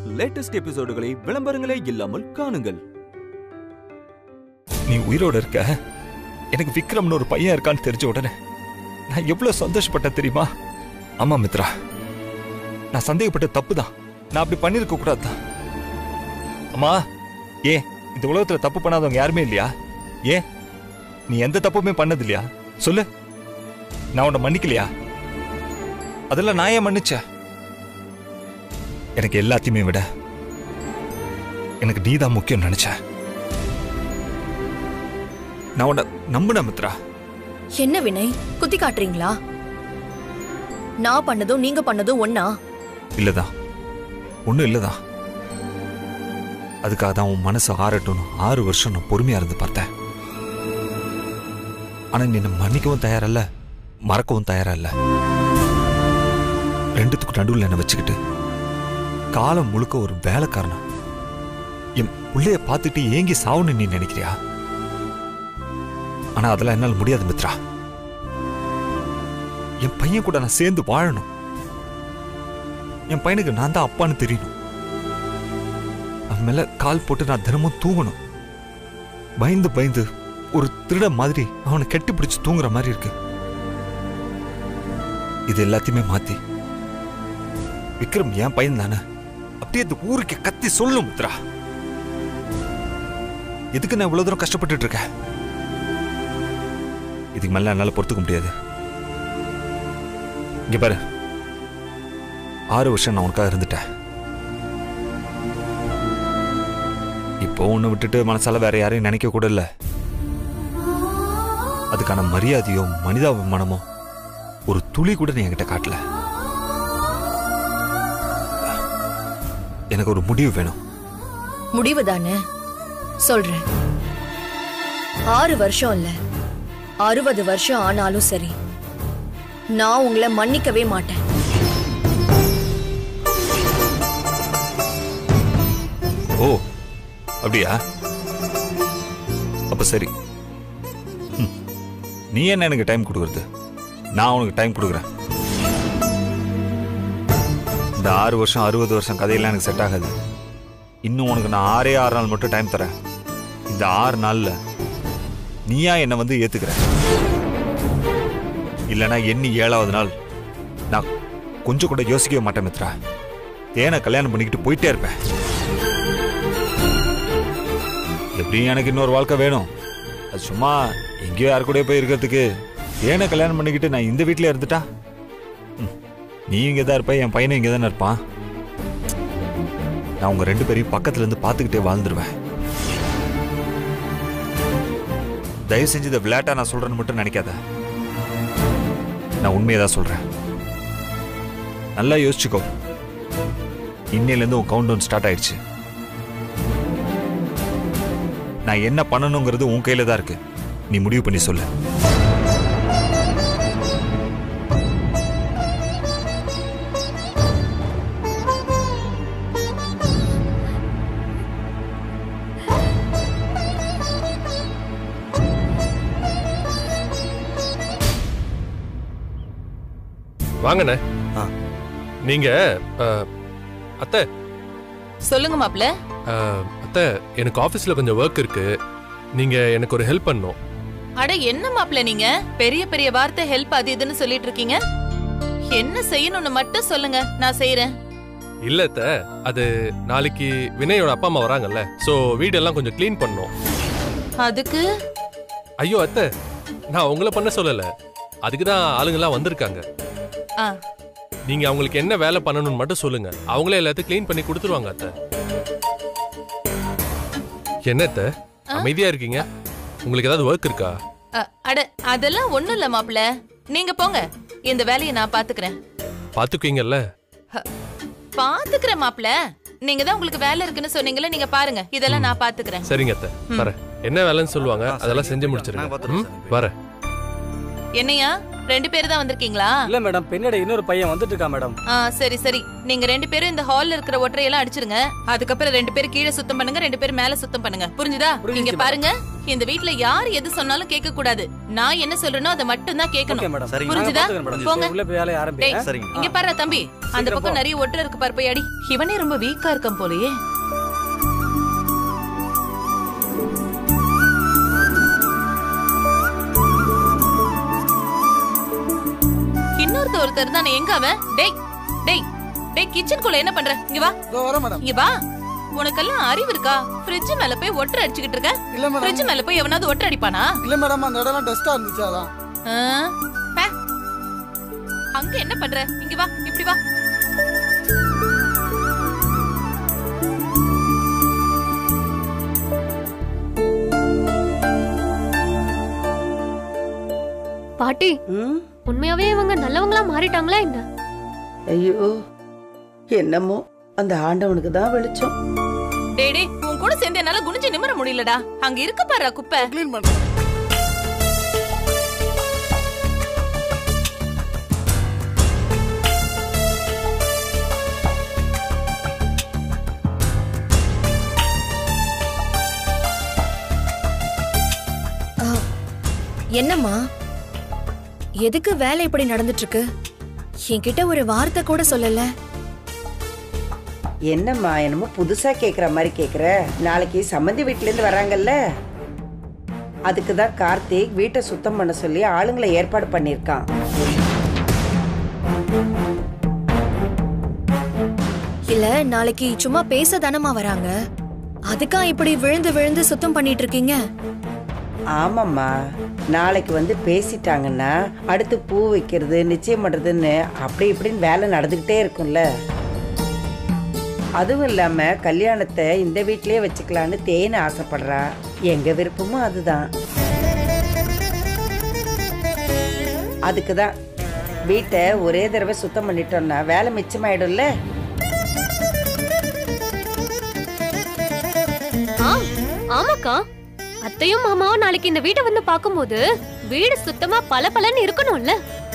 Latest எபிசோடுகளை விளம்பரங்களே இல்லாமல் காணுங்கள் நீ உயிரோட இருக்க எனக்கு விக்ரம்னு ஒரு பையன் இருக்கான்னு தெரிஞ்ச உடனே நான் எவ்வளவு சந்தோஷப்பட்டேன் தெரியுமா ஆமா மித்ரா நான் சந்தேகப்பட்ட தப்பு தான் நான் அப்படி பண்ணிருக்க கூடாது தான் அம்மா ஏன் இந்த உலகத்துல தப்பு பண்ணாதவங்க யாருமே இல்லையா ஏன் நீ எந்த தப்புமே பண்ணது இல்லையா சொல்லு நான் உன்னை மன்னிக்கலையா அதெல்லாம் நான் ஏன் மன்னிச்சேன் எனக்கு எல்லாத்தையுமே விட எனக்கு நீதான் முக்கியம் நினைச்சேன் நான் உன்னை நம்பினேன் மித்ரா என்ன வினய் குத்தி காட்டுறீங்களா நான் பண்ணதும் நீங்க பண்ணதும் ஒண்ணா இல்லதான் ஒன்றும் இல்லதான் அதுக்காக தான் உன் மனசு ஆறட்டும்னு ஆறு வருஷம் நான் பொறுமையா இருந்து பார்த்தேன் ஆனா நீ என்னை மன்னிக்கவும் தயாரல்ல மறக்கவும் தயாரா இல்ல ரெண்டுத்துக்கு நடுவில் என்னை வச்சுக்கிட்டு காலம் முழுக்க ஒரு வேலைக்காரனா என் பிள்ளைய பார்த்துட்டு ஏங்கி சாவுன்னு நீ நினைக்கிறியா ஆனா அதெல்லாம் என்னால் முடியாது மித்ரா என் பையன் கூட நான் சேர்ந்து வாழணும் என் பையனுக்கு நான் தான் அப்பான்னு தெரியணும் அவன் மேல கால் போட்டு நான் தினமும் தூங்கணும் பயந்து பயந்து ஒரு திருட மாதிரி அவனை கெட்டி பிடிச்சு தூங்குற மாதிரி இருக்கு இது எல்லாத்தையுமே மாத்தி விக்ரம் என் பையன் தானே அப்படியே இந்த ஊருக்கு கத்தி சொல்லும் முத்ரா எதுக்கு நான் இவ்வளவு தூரம் கஷ்டப்பட்டுட்டு இருக்கேன் இதுக்கு மேல என்னால பொறுத்துக்க முடியாது இங்க பாரு ஆறு வருஷம் நான் உனக்காக இருந்துட்டேன் இப்போ உன்னை விட்டுட்டு மனசால வேற யாரையும் நினைக்க கூட இல்ல அதுக்கான மரியாதையோ மனிதாபிமானமோ ஒரு துளி கூட நீ என்கிட்ட காட்டல எனக்கு ஒரு முடிவு வேணும் முடிவு தானே சொல்றேன் ஆறு வருஷம் இல்ல அறுபது வருஷம் ஆனாலும் சரி நான் உங்களை மன்னிக்கவே மாட்டேன் ஓ அப்படியா அப்ப சரி ம். நீ என்ன எனக்கு டைம் கொடுக்கறது நான் உனக்கு டைம் கொடுக்குறேன் இந்த ஆறு வருஷம் அறுபது வருஷம் கதையெல்லாம் எனக்கு செட் ஆகாது இன்னும் உனக்கு நான் ஆறே ஆறு நாள் மட்டும் டைம் தரேன் இந்த ஆறு நாள்ல நீயா என்னை வந்து ஏத்துக்கிற இல்லைன்னா எண்ணி ஏழாவது நாள் நான் கொஞ்சம் கூட யோசிக்கவே மாட்டேன் மித்ரா தேனை கல்யாணம் பண்ணிக்கிட்டு போயிட்டே இருப்பேன் எப்படியும் எனக்கு இன்னொரு வாழ்க்கை வேணும் அது சும்மா எங்கேயோ யாரு கூடயோ போய் இருக்கிறதுக்கு ஏன கல்யாணம் பண்ணிக்கிட்டு நான் இந்த வீட்டில் இருந்துட்டா ம், நீ இங்கே தான் இருப்ப என் பையனும் இங்கே தானே இருப்பான் நான் உங்க ரெண்டு பேரையும் பக்கத்துல இருந்து பார்த்துக்கிட்டே வாழ்ந்துருவேன் தயவு செஞ்சு இதை விளையாட்டா நான் சொல்றேன்னு மட்டும் நினைக்காத நான் உண்மையை தான் சொல்றேன் நல்லா யோசிச்சுக்கோ இன்னையிலேருந்து உன் கவுண்ட் டவுன் ஸ்டார்ட் ஆயிடுச்சு நான் என்ன பண்ணணுங்கிறது உன் கையில தான் இருக்கு நீ முடிவு பண்ணி சொல்லு வாங்கண்ணே ஆ. நீங்க அஹ், அத்தை சொல்லுங்க மாப்ள அஹ், அத்தை எனக்கு ஆபீஸ்ல கொஞ்சம் ஒர்க் இருக்கு நீங்க எனக்கு ஒரு ஹெல்ப் பண்ணணும் அட என்ன மாப்ள நீங்க பெரிய பெரிய வார்த்தை ஹெல்ப் அது இதுன்னு சொல்லிட்டு இருக்கீங்க என்ன செய்யணும்னு மட்டும் சொல்லுங்க நான் செய்யறேன் இல்ல அத்தை அது நாளைக்கு வினயோட அப்பா அம்மா வராங்கல்ல சோ வீடெல்லாம் கொஞ்சம் க்ளீன் பண்ணணும் அதுக்கு ஐயோ அத்தை நான் உங்களை பண்ண சொல்லல அதுக்கு தான் ஆளுங்கெல்லாம் வந்திருக்காங்க ஆ, நீங்க அவங்களுக்கு என்ன வேலை பண்ணணும்னு மட்டும் சொல்லுங்க அவங்களே எல்லாத்தையும் க்ளீன் பண்ணி கொடுத்துருவாங்க அத்தை என்ன அத்தை அமைதியா இருக்கீங்க உங்களுக்கு ஏதாவது ஒர்க் இருக்கா அ, அட அதெல்லாம் ஒண்ணும் இல்ல மாப்ள நீங்க போங்க இந்த வேலையை நான் பாத்துக்கிறேன் பாத்துக்குவீங்கல்ல பாத்துக்கிறேன் மாப்ள நீங்க தான் உங்களுக்கு வேலை இருக்குன்னு சொன்னீங்கல்ல நீங்க பாருங்க இதெல்லாம் நான் பாத்துக்கிறேன் சரிங்க அத்தை வரேன் என்ன வேலைன்னு சொல்லுவாங்க அதெல்லாம் செஞ்சு முடிச்சிருங்க ம், வரேன் என்னையா ரெண்டு பேர் தான் வந்திருக்கீங்களா இல்ல மேடம் பின்னாடி இன்னொரு பையன் வந்துட்டு இருக்கா மேடம் ஆ சரி சரி நீங்க ரெண்டு பேரும் இந்த ஹால்ல இருக்கிற ஒற்றையெல்லாம் அடிச்சிருங்க அதுக்கப்புறம் ரெண்டு பேரும் கீழே சுத்தம் பண்ணுங்க ரெண்டு பேரும் மேல சுத்தம் பண்ணுங்க புரிஞ்சுதா புரிஞ்சுச்சு இங்க madam. பாருங்க இந்த வீட்ல யார் எது சொன்னாலும் கேட்க கூடாது நான் என்ன சொல்றேனோ அதை மட்டும் தான் ஓகே கேட்கணும் மேடம் சரிங்க. புரிஞ்சுதா? நாங்க பாத்துக்கிறோம் போங்க. மேடம் உள்ள போய் வேலையை ஆரம்பி டேய், சரிங்க இங்க பாரு தம்பி அந்த சீக்கிரம் பக்கம் போ. நிறைய ஒட்டு இருக்கு பாரு போய் அடி இவனே ரொம்ப வீக்கா இருக்கான் போலயே இன்னொருத்த ஒருத்தர் தானே எங்க அவன் டேய் டேய் டேய் கிச்சனுக்குள்ள என்ன பண்ற இங்க வா வரேன் மேடம் இங்க வா உனக்கெல்லாம் அறிவு இருக்கா ஃப்ரிட்ஜ் மேல போய் ஒட்டர் அடிச்சுக்கிட்டு இருக்க இல்ல மேடம் ஃப்ரிட்ஜ் மேல போய் எவனாவது ஒட்டர் அடிப்பானா இல்ல மேடம் அந்த இடம்லாம் டஸ்டா இருந்துச்சு அதான் ஆ? பே. அங்க என்ன பண்ற இங்க வா இப்படி வா பாட்டி ம் உண்மையாவே இவங்க நல்லவங்களா மாறிட்டாங்களா என்ன ஐயோ என்னமோ அந்த ஆண்டவனுக்கு தான் வெளிச்சம் டேய் டேய் உன் கூட சேர்ந்து என்னால குனிஞ்சு நிமிர முடியலடா அங்க இருக்கு பாரு குப்பை க்ளீன் பண்றேன் ஆ, என்னம்மா எதுக்கு வேலை இப்படி நடந்துட்டு இருக்கு என்கிட்ட ஒரு வார்த்தை கூட சொல்லல என்னம்மா என்னமோ புதுசா கேக்குற மாதிரி கேக்குற நாளைக்கு சம்மந்தி வீட்ல இருந்து வராங்கல்ல அதுக்கு தான் கார்த்திக் வீட்டை சுத்தம் பண்ண சொல்லி ஆளுங்களை ஏற்பாடு பண்ணியிருக்கான் இல்ல நாளைக்கு சும்மா பேச தானமா வராங்க அதுக்கா இப்படி விழுந்து விழுந்து சுத்தம் பண்ணிட்டு இருக்கீங்க ஆமாம்மா நாளைக்கு வந்து பேசிட்டாங்கன்னா அடுத்து பூ வைக்கிறது நிச்சயம் பண்றதுன்னு அப்படி இப்படின்னு வேலை நடந்துக்கிட்டே இருக்கும்ல அதுவும் இல்லாம கல்யாணத்தை இந்த வீட்லயே வச்சுக்கலான்னு தேன ஆசைப்படுறா எங்க விருப்பமும் அதுதான் அதுக்கு தான் வீட்டை ஒரே தடவை சுத்தம் பண்ணிட்டோம்னா வேலை மிச்சமாயிடும்ல ஆ, ஆமாக்கா அத்தையும் மாமாவும் நாளைக்கு இந்த வீட்டை வந்து பார்க்கும்போது வீடு சுத்தமா பல இருக்கணும்ல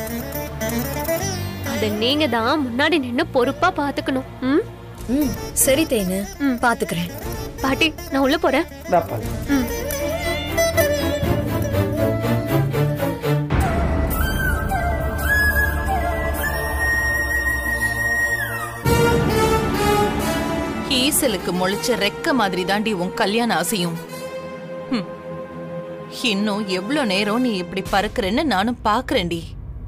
அத நீங்க தான் முன்னாடி நின்னு பொறுப்பா பாத்துக்கணும் ம்? ம் சரி தேனு ம். பாத்துக்கிறேன் பாட்டி நான் உள்ள போறேன் பாப்பா ம். ஈசலுக்கு முளைச்ச ரெக்க மாதிரி தாண்டி உன் கல்யாண ஆசையும் ஹம். இன்னும் எவ்ளோ நேரம் நீ இப்படி பறக்குறேன்னு நானும் பாக்குறேன்டி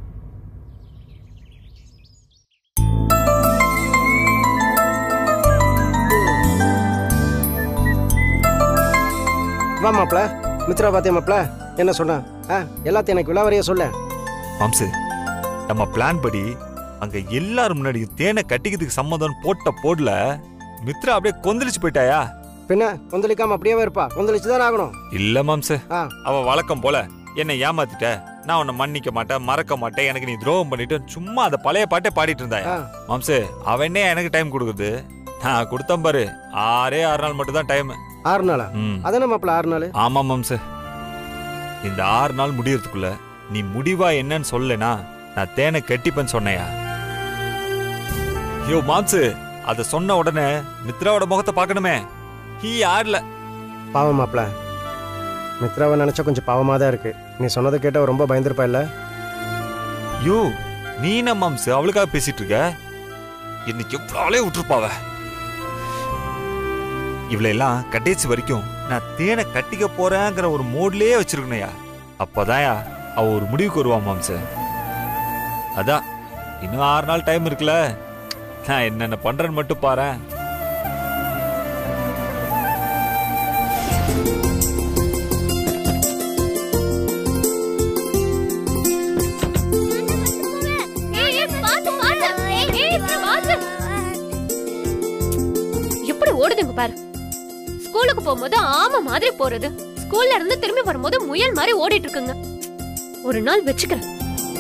வா மாப்ள மித்ரா பாத்தியா மாப்ள என்ன சொன்ன ஆ எல்லாத்தையும் எனக்கு விலாவரியா சொல்ல மாம்சு நம்ம பிளான் படி அங்க எல்லாரும் முன்னாடியும் தேனை கட்டிக்கிறதுக்கு சம்மதம் போட்ட போடல மித்ரா அப்படியே கொந்தளிச்சு போயிட்டாயா பின்ன கொந்தளிக்காம அப்படியே இருப்பா கொந்தளிச்சு தான் ஆகணும் இல்ல மாம்சு ஆ. அவ வழக்கம் போல என்னை ஏமாத்திட்ட நான் உன்னை மன்னிக்க மாட்டேன் மறக்க மாட்டேன் எனக்கு நீ துரோகம் பண்ணிட்டு சும்மா அந்த பழைய பாட்டே பாடிட்டு இருந்தாயா ஆ. மாம்சு அவனே எனக்கு டைம் கொடுக்குது நான் கொடுத்தேன் பாரு ஆறே ஆறு நாள் மட்டும் தான் டைம் ஆறு நாளா ம் அதானே மாப்ள ஆறு நாள் ஆமா மாம்சு இந்த ஆறு நாள் முடியறதுக்குள்ள நீ முடிவா என்னன்னு சொல்லனா நான் தேனை கட்டிப்பேன்னு சொன்னையா ஐயோ மாம்சு அத சொன்ன உடனே மித்ராவோட முகத்தை பார்க்கணுமே ஹீ ஆடல பாவம் மாப்ள மித்ராவை நினைச்சா கொஞ்சம் பாவமா தான் இருக்கு நீ சொன்னதை கேட்ட அவ ரொம்ப பயந்துருப்பா இல்ல யோ நீ என்ன மாம்சு அவளுக்காக பேசிட்டு இருக்க இன்னைக்கு எவ்வளோ விட்டுருப்பாவ இவளை எல்லாம் கடைசி வரைக்கும் நான் தேனை கட்டிக்க போறேங்கிற ஒரு மோட்லயே வச்சிருக்கணையா அப்பதான்யா அவ ஒரு முடிவுக்கு வருவா மாம்சு அதான் இன்னும் ஆறு நாள் டைம் இருக்குல்ல நான் என்னென்ன பண்றேன்னு மட்டும் பாரேன் எப்படி ஓடுதுங்க பாரு ஸ்கூலுக்கு போகும்போது ஆமை மாதிரி போறது ஸ்கூல்ல இருந்து திரும்பி வரும்போது முயல் மாதிரி ஓடிட்டு இருக்குங்க ஒரு நாள் வச்சுக்கிறேன்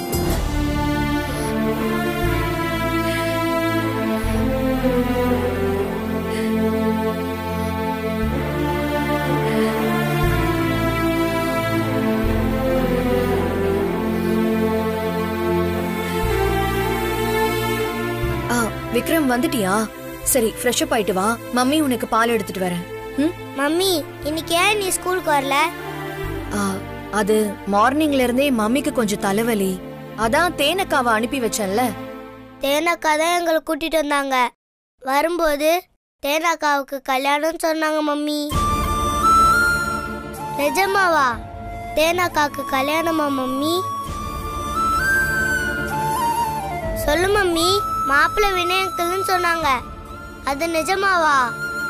ஆ விக்ரம் வந்துட்டியா சரி ஃப்ரெஷ் அப் ஆயிட்டு வா மம்மி உனக்கு பால் எடுத்துட்டு வரேன் ம் மம்மி இன்னைக்கு ஏன் நீ ஸ்கூலுக்கு வரல ஆ, அது மார்னிங்ல இருந்தே மம்மிக்கு கொஞ்சம் தலைவலி அதான் தேனக்காவை அனுப்பி வச்சேன்ல தேனாக்கா தான் எங்களை கூட்டிட்டு வந்தாங்க வரும்போது தேனாக்காவுக்கு கல்யாணம் சொன்னாங்க மம்மி நிஜமாவா தேனாக்காவுக்கு கல்யாணமா மம்மி சொல்லு மம்மி மாப்பிள்ளை வினயங்கள்னு சொன்னாங்க அது நிஜமாவா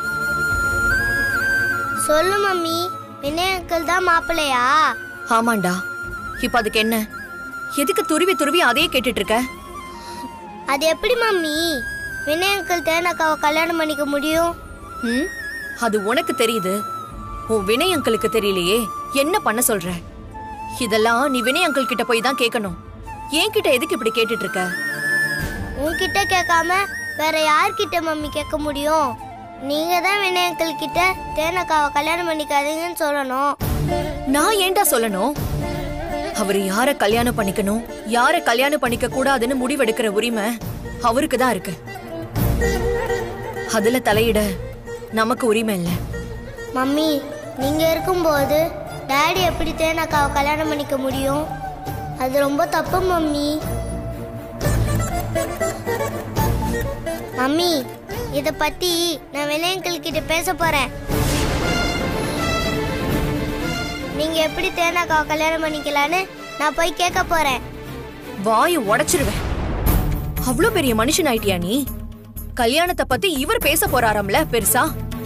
சொல்லு மம்மி வினயங்கள் தான் மாப்பிள்ளையா ஆமாண்டா இப்ப அதுக்கு என்ன எதுக்கு துருவி துருவி அதையே கேட்டுட்டு இருக்க அது எப்படி மம்மி வினயங்கள் தேனாக்காவை கல்யாணம் பண்ணிக்க முடியும் ம் அது உனக்கு தெரியுது உன் வினய் அங்கிளுக்கு தெரியலையே என்ன பண்ண சொல்ற இதெல்லாம் நீ வினய் அங்கிள் கிட்ட போய் தான் கேட்கணும் என்கிட்ட எதுக்கு இப்படி கேட்டுட்டு இருக்க உன்கிட்ட கேட்காம வேற யார்கிட்ட மம்மி கேட்க முடியும் நீங்க தான் வினயங்கள் கிட்ட தேனக்காவை கல்யாணம் பண்ணிக்காதீங்கன்னு சொல்லணும் நான் ஏன்டா சொல்லணும் அவர் யார கல்யாணம் பண்ணிக்கணும் யார கல்யாணம் பண்ணிக்க கூடாதுன்னு முடிவெடுக்கிற உரிமை அவருக்கு தான் இருக்கு அதுல தலையிட நமக்கு உரிமை இல்ல மம்மி நீங்க இருக்கும்போது டாடி எப்படி தேனக்காவை கல்யாணம் பண்ணிக்க முடியும் அது ரொம்ப தப்பு மம்மி மம்மி இத பத்தி நான் வினயங்கள் கிட்ட பேச போறேன் நீங்க எப்படி தேனாக்காவை கல்யாணம் பண்ணிக்கலான்னு நான் போய் கேட்க போறேன் வாயை உடைச்சிருவேன் அவ்வளவு பெரிய மனுஷன் ஆயிட்டியா நீ கல்யாணத்தை பத்தி இவர் பேச போறாராம்ல பெருசா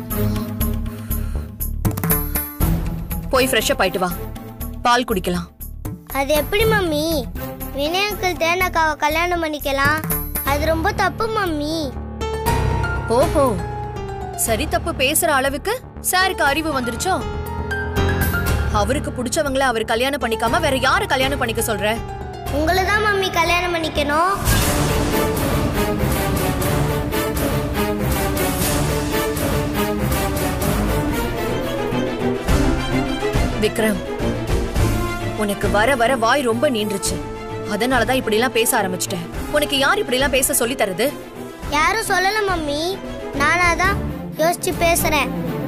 போய் ஃப்ரெஷ் அப் ஆயிட்டு வா பால் குடிக்கலாம் அது எப்படி மம்மி வினயங்கள் தேனக்காவை கல்யாணம் பண்ணிக்கலாம் அது ரொம்ப தப்பு மம்மி ஓஹோ சரி தப்பு பேசுற அளவுக்கு சாருக்கு அறிவு வந்துருச்சோ அவருக்கு பிடிச்சவங்கள அவர் கல்யாணம் பண்ணிக்காம வேற யாரு கல்யாணம் பண்ணிக்க சொல்ற உங்களை தான் மம்மி கல்யாணம் பண்ணிக்கணும் விக்ரம் உனக்கு வர வர வாய் ரொம்ப நீண்டுருச்சு அதனாலதான் இப்படி எல்லாம் பேச ஆரம்பிச்சிட்டேன் உனக்கு யார் இப்படி எல்லாம் பேச சொல்லி தருது யாரும் சொல்லல மம்மி நானா தான் யோசிச்சு பேசுறேன்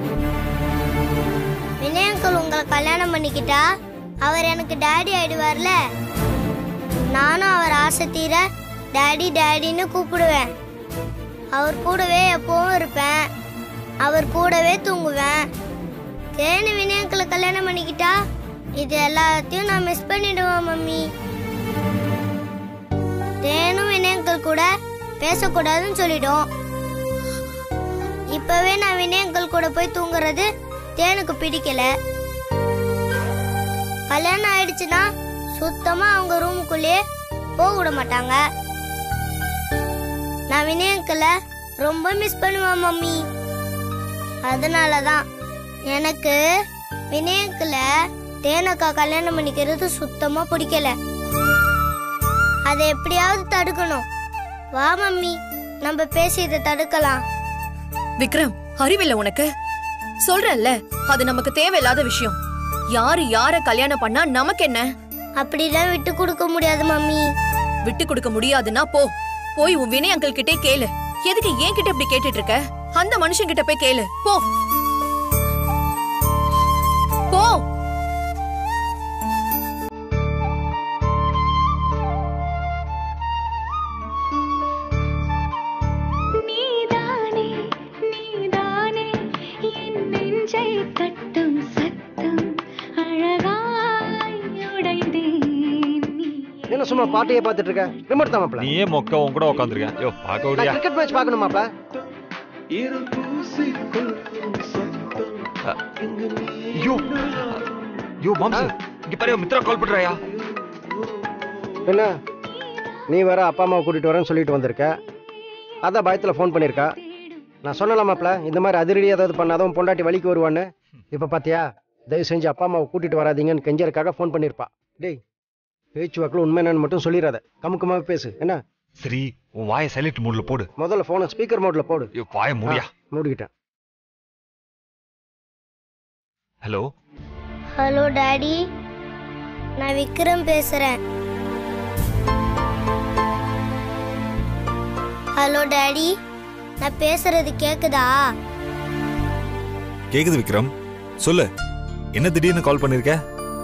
வினயங்கள் உங்களை கல்யாணம் பண்ணிக்கிட்டா அவர் எனக்கு டாடி ஆயிடுவார்ல நானும் அவர் ஆசை தீர டாடி டாடின்னு கூப்பிடுவேன் அவர் கூடவே எப்பவும் இருப்பேன் அவர் கூடவே தூங்குவேன் தேனு வினயங்களை கல்யாணம் பண்ணிக்கிட்டா இது எல்லாத்தையும் நான் மிஸ் பண்ணிடுவேன் மம்மி தேனும் வினயங்கள் கூட பேசக்கூடாதுன்னு சொல்லிடும் இப்பவே நான் வினயங்கள் கூட போய் தூங்குறது தேனுக்கு பிடிக்கல கல்யாணம் ஆயிடுச்சுன்னா சுத்தமா அவங்க ரூமுக்குள்ளேயே போக விட மாட்டாங்க நான் வினயங்களை ரொம்ப மிஸ் பண்ணுவேன் மம்மி அதனாலதான் எனக்கு வினயங்களை தேனக்கா கல்யாணம் பண்ணிக்கிறது சுத்தமா பிடிக்கல அதை எப்படியாவது தடுக்கணும் வா மம்மி நம்ம பேசி இதை தடுக்கலாம் விக்ரம் அறிவில்ல உனக்கு சொல்றல்ல அது நமக்கு தேவையில்லாத விஷயம் யாரு யார கல்யாணம் பண்ணா நமக்கு என்ன அப்படிலாம் விட்டு கொடுக்க முடியாது மம்மி விட்டு கொடுக்க முடியாதுன்னா போ போய் உன் வினய் அங்கிள் கிட்டே கேளு எதுக்கு என் கிட்ட இப்படி கேட்டுட்டு இருக்க அந்த மனுஷன் கிட்ட போய் கேளு போ போ நீதானே நீதானே என் நெஞ்சை தட்டும் சத்தம் அழகாய் உடைந்தேன் நீ என்ன சும்மா பாட்டையே பார்த்துட்டு இருக்க ரிமோட் தான் மாப்ள நீ ஏன் மொக்க உன் கூட உட்காந்துருக்கேன் யோ பார்க்க நான் விடியா கிரிக்கெட் மேட்ச் பார்க்கணும் மாப்ள ஐயோ ஐயோ மாம்சு இங்க பாரு மித்ரா கால் பண்றாயா என்ன நீ வேற அப்பா அம்மாவை கூட்டிட்டு வரேன்னு சொல்லிட்டு வந்திருக்க அதான் பயத்தில் ஃபோன் பண்ணியிருக்கா நான் சொன்னல மாப்ள இந்த மாதிரி அதிரடி ஏதாவது பண்ணாதான் பொண்டாட்டி வலிக்கு வருவான்னு இப்போ பார்த்தியா தயவு செஞ்சு அப்பா அம்மாவை கூட்டிட்டு வராதீங்கன்னு கெஞ்சருக்காக ஃபோன் பண்ணியிருப்பா டேய் பேச்சு வாக்கில் உண்மை என்னன்னு மட்டும் சொல்லிடாத கமுக்கமாக பேசு என்ன சரி உன் வாயை சைலண்ட் மூட்ல போடு முதல்ல ஃபோனை ஸ்பீக்கர் மோட்ல போடு ஐயோ வாயை மூடியா மூடிக்கிட்டேன் ஹலோ ஹலோ டாடி நான் விக்ரம் பேசுறேன் ஹலோ டாடி நான் பேசுறது கேக்குதா கேக்குது விக்ரம் சொல்லு என்ன திடீர்னு கால் பண்ணிருக்க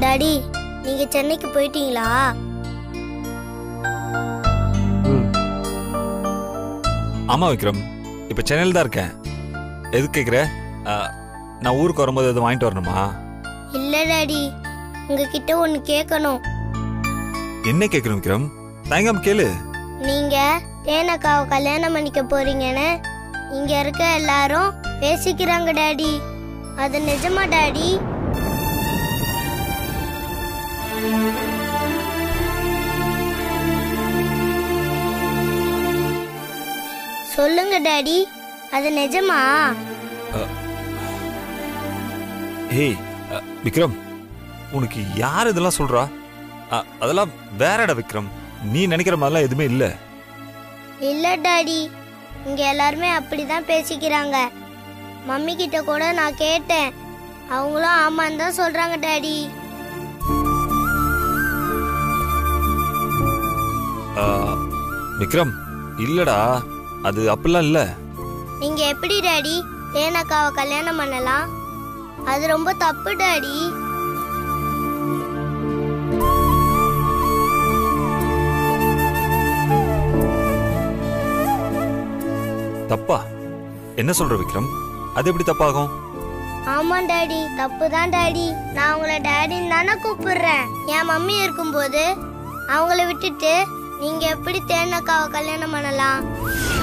டாடி நீங்க சென்னைக்கு போயிட்டீங்களா ஆமா விக்ரம் இப்ப சென்னையில் தான் இருக்கேன் எது கேக்குற ஆ, நான் ஊருக்கு வரும்போது எதுவும் வாங்கிட்டு வரணுமா இல்ல டாடி உங்ககிட்ட ஒன்னு கேட்கணும் என்ன கேக்குறேன் விக்ரம் தயங்காம கேளு நீங்க தேனக்காவை கல்யாணம் பண்ணிக்க போறீங்கன்னு இங்க இருக்க எல்லாரும் பேசிக்கிறாங்க டாடி அது நிஜமா டாடி சொல்லுங்க டாடி அது நிஜமா ஏய் அ, விக்ரம் உனக்கு யார் இதெல்லாம் சொல்றா அ, அதெல்லாம் வேறடா விக்ரம் நீ நினைக்கிற மாதிரிலாம் எதுவுமே இல்ல இல்ல டாடி இங்க எல்லாருமே அப்படிதான் பேசிக்கிறாங்க மம்மி கிட்ட கூட நான் கேட்டேன் அவங்களும் ஆமான்னு தான் சொல்றாங்க டாடி ஆ, விக்ரம் இல்லடா அது அப்படிலாம் இல்ல நீங்க எப்படி டாடி தேனக்காவை கல்யாணம் பண்ணலாம் அது ரொம்ப தப்பு டாடி தப்பா என்ன சொல்ற விக்ரம் அது எப்படி தப்பாகும் ஆமா டாடி தப்பு தான் டாடி நான் உங்களை டாடின்னு தானே கூப்பிடுறேன் என் மம்மி இருக்கும்போது அவங்கள விட்டுட்டு நீங்க எப்படி தேனக்காவை கல்யாணம் பண்ணலாம்